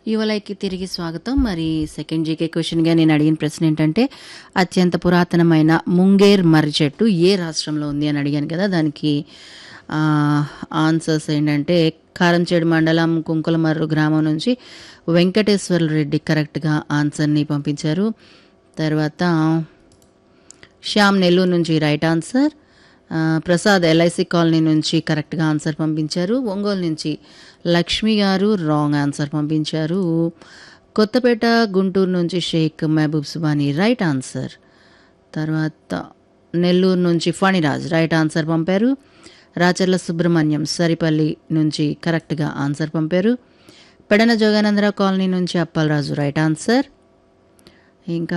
యువలైకి తిరిగి స్వాగతం మరి సెకండ్ జీకే క్వశ్చన్గా నేను అడిగిన ప్రశ్న ఏంటంటే అత్యంత పురాతనమైన ముంగేర్ మర్రి చెట్టు ఏ రాష్ట్రంలో ఉంది అని అడిగాను కదా దానికి ఆ, ఆన్సర్స్ ఏంటంటే కారంచేడు మండలం కుంకులమర్రు గ్రామం నుంచి వెంకటేశ్వర రెడ్డి కరెక్ట్గా ఆన్సర్ని పంపించారు తర్వాత శ్యామ్ నెల్లూరు నుంచి రైట్ ఆన్సర్ ఆ, ప్రసాద్ ఎల్ఐసి కాలనీ నుంచి కరెక్ట్గా ఆన్సర్ పంపించారు ఒంగోలు నుంచి లక్ష్మి గారు రాంగ్ ఆన్సర్ పంపించారు కొత్తపేట గుంటూరు నుంచి షేక్ మహబూబ్ సుబానీ రైట్ ఆన్సర్ తర్వాత నెల్లూరు నుంచి ఫణిరాజ్ రైట్ ఆన్సర్ పంపారు రాచర్ల సుబ్రహ్మణ్యం సరిపల్లి నుంచి కరెక్ట్గా ఆన్సర్ పంపారు పెడన జోగానందరావు కాలనీ నుంచి అప్పలరాజు రైట్ ఆన్సర్ ఇంకా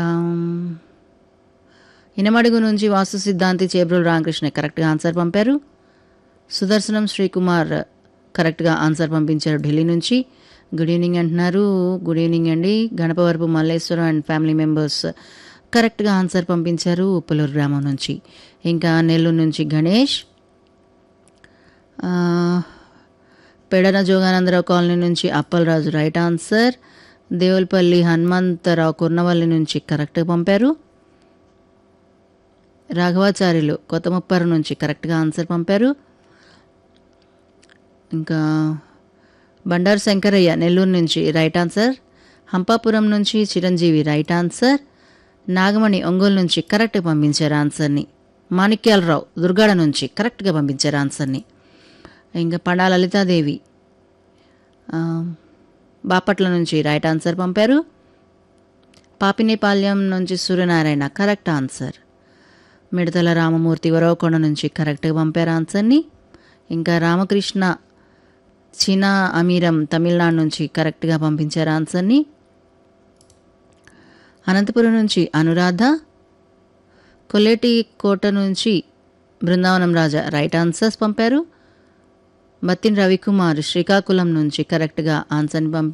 ఇనమడుగు నుంచి వాస్తు సిద్ధాంతి చేబ్రోలు రామకృష్ణ కరెక్ట్గా ఆన్సర్ పంపారు సుదర్శనం శ్రీకుమార్ కరెక్ట్గా ఆన్సర్ పంపించారు ఢిల్లీ నుంచి గుడ్ ఈవినింగ్ అంటున్నారు గుడ్ ఈవినింగ్ అండి Ganapavarapu Malleswaram and family members కరెక్ట్గా ఆన్సర్ పంపించారు ఉప్పలూరు గ్రామం నుంచి ఇంకా నెల్లూరు నుంచి గణేష్ ఆ, పెడన జోగానందరావు కాలనీ నుంచి అప్పలరాజు రైట్ ఆన్సర్ దేవులపల్లి హనుమంతరావు కుర్నవల్లి నుంచి కరెక్ట్గా పంపారు రాఘవాచార్యులు కొత్త ముప్పరు నుంచి కరెక్ట్గా ఆన్సర్ పంపారు ఇంకా బండారు శంకరయ్య నెల్లూరు నుంచి రైట్ ఆన్సర్ హంపాపురం నుంచి చిరంజీవి రైట్ ఆన్సర్ నాగమణి ఒంగోలు నుంచి కరెక్ట్గా పంపించారు ఆన్సర్ని మాణిక్యాలరావు దుర్గాడ నుంచి కరెక్ట్గా పంపించారు ఆన్సర్ని ఇంకా పండా లలితాదేవి ఆ, బాపట్ల నుంచి రైట్ ఆన్సర్ పంపారు పాపినేపాల్యం నుంచి సూర్యనారాయణ కరెక్ట్ ఆన్సర్ మిడతల రామమూర్తి వరవకొండ నుంచి కరెక్ట్గా పంపారు ఆన్సర్ని ఇంకా రామకృష్ణ చీనా అమీరం తమిళనాడు నుంచి కరెక్ట్గా పంపించారు ఆన్సర్ని అనంతపురం నుంచి అనురాధ కొల్లేటి కోట నుంచి బృందావనం రాజా రైట్ ఆన్సర్స్ పంపారు బత్తిన రవికుమార్ శ్రీకాకుళం నుంచి కరెక్ట్గా ఆన్సర్ని పంపి